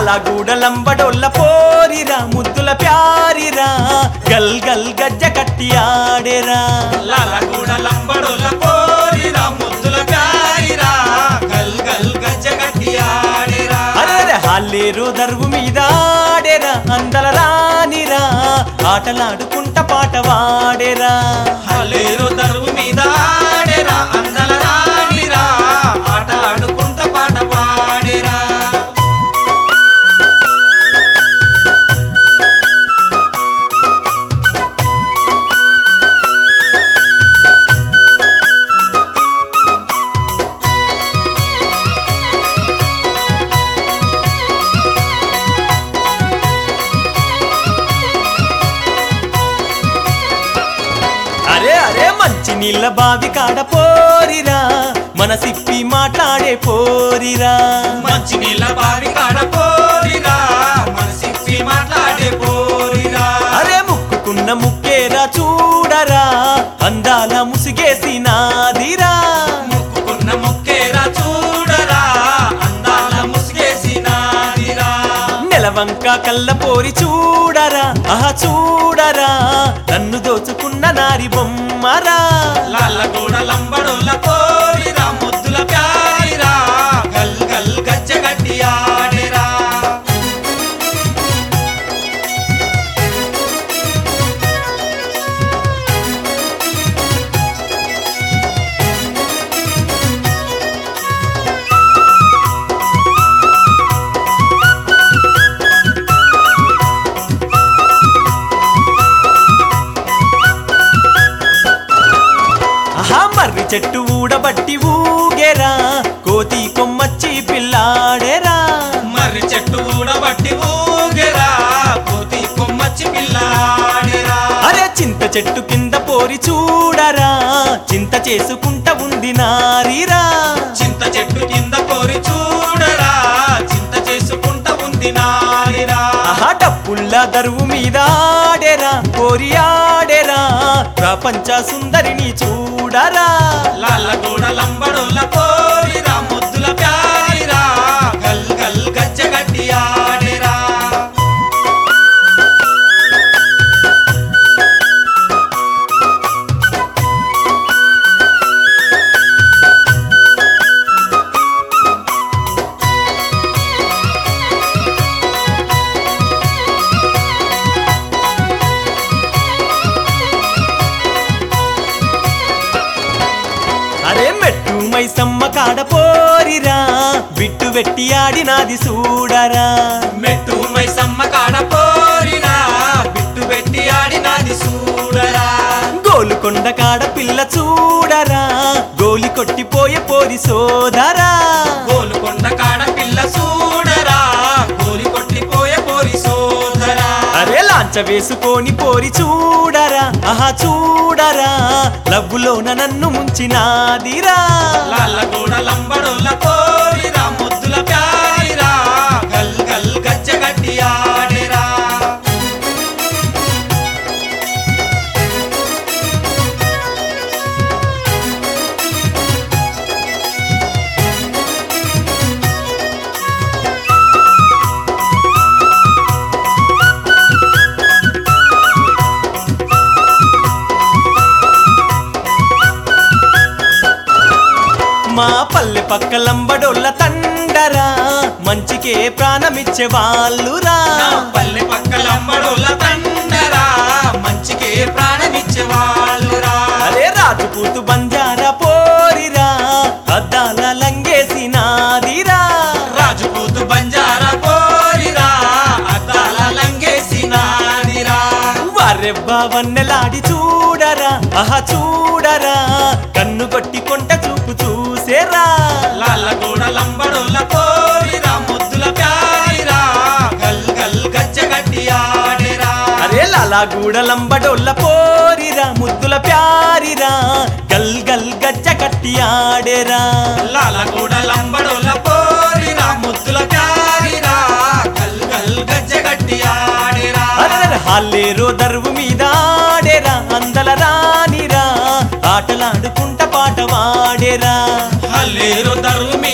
లాలాగూడలంబడొల్ల పోరిరా ముద్దుల ప్యారిరా గల్ గల్ గజ్జ కట్టి ఆడేరా లాలగూడ లంబడుల పోరిరా ముద్దుల ప్యారిరా గల్ గల్ గజ్జ గట్టి ఆడిరా అరే హాలేరు దరువు మీద ఆడేరా అందల రానిరా ఆటలాడుకుంట పాట వాడేరా హలేరు దరువు మీద ఆడేరా అందల రానిరా ఆట ఆడుకుంట పాట పాడిరా అరే అరే మంచి నీళ్ళ బావి కాడ పోరిరా మనసిప్పి మాట్లాడే పోరిరా మంచి నీళ్ళ బావి కాడ పోరిరా మనసిప్పి మాట్లాడే పోరిరా అరే ముక్కుకున్న ముక్కేరా చూడరా అందాల ముసిగేసి నాదిరా ముక్కుకున్న ముక్కేరా చూడరా అందాల ముసిగేసి నాదిరా నెలవంక కళ్ళ పోరి చూడరా ఆహా చూడరా నన్ను దోచుకున్న నారి బొమ్మరా లాలగూడ లంబడుల పోరిరా ముద్దుల ప్యారిరా గల్ గల్ గజ్జ గట్టి ఆడిరా ఆహా మర్రి చెట్టు ఊడబట్టి ఊగేరా కోతి కొమ్మచ్చి పిల్లాడేరా మర్రి చెట్టు ఊడబట్టి ఊగెరా కోతి కొమ్మచ్చి పిల్లాడిరా అరే చింత చెట్టు కింద పోరి చూడరా చింత చేసుకుంట ఉంది నారిరా చింత చెట్టు కింద కోరి చూడరా చింత చేసుకుంటా ఉంది నారిరా ఆహా డప్పుల్ల దరువు మీద ఆడేరా కోరి ఆడేరా ప్రపంచ సుందరిని చూడరా లాలగూడ లంబడుల పోరిరా ముద్దుల ప్యారిరా గల్ గల్ గజ్జ గట్టి ఆడిరా అరే మెట్టు మైసమ్మ కాడ పోరిరా బిట్టు వెట్టి ఆడినాది చూడరా మెట్టు మైసమ్మ కాడ పోరిరా బిట్టు పెట్టి ఆడినాది చూడరా గోలుకొండ కాడ పిల్ల చూడరా గోలి కొట్టిపోయే పోరి సోదరా గోలుకొండ కాడ పిల్ల చూడరా గోలి కొట్టిపోయే పోరి సోదరా అరే లాంచ వేసుకొని పోరి చూడరా ఆహా చూడరా లవ్వులోన నన్ను ముంచినాదిరా లాలగూడ లంబడుల పోరిరా ముద్దుల ప్యారిరా గల్ గల్ గజ్జ గట్టి ఆడిరా మా పల్లె పక్క లంబడోళ్ళ తండరా మంచికే ప్రాణమిచ్చే వాళ్ళురా నా పల్లె పక్క లంబడుల తండరా మంచికే ప్రాణమిచ్చే వాళ్ళురా అరే రాజుపూతు బంజారా పోరిరా అద్దాల లంగేసి నాదిరా రాజుపూతు బంజారా పోరిరా అద్దాల లంగేసి నాదిరా వారెవ్వా వన్నెలాడి చూడరా ఆహా చూడరా కన్ను కొట్టి కొంట చూపు చూసేరా లాలగూడ లంబడుల పోరిరా ముద్దుల ప్యారిరా గల్ గల్ గజ్జ గట్టి ఆడిరా అరే లాలాగూడ లంబడోళ్ళ పోరిరా ముద్దుల ప్యారిరా గల్ గల్ గజ్జ కట్టి ఆడేరా లాలగూడ లంబడుల పోరిరా ముద్దుల ప్యారిరా గల్ గల్ గజ్జ గట్టి ఆడిరా అరే హాలేరో దరువు మీద ఆడేరా అందల రానిరా ఆటలాడుకుంట పాట వాడేరా హల్లేరు దరువు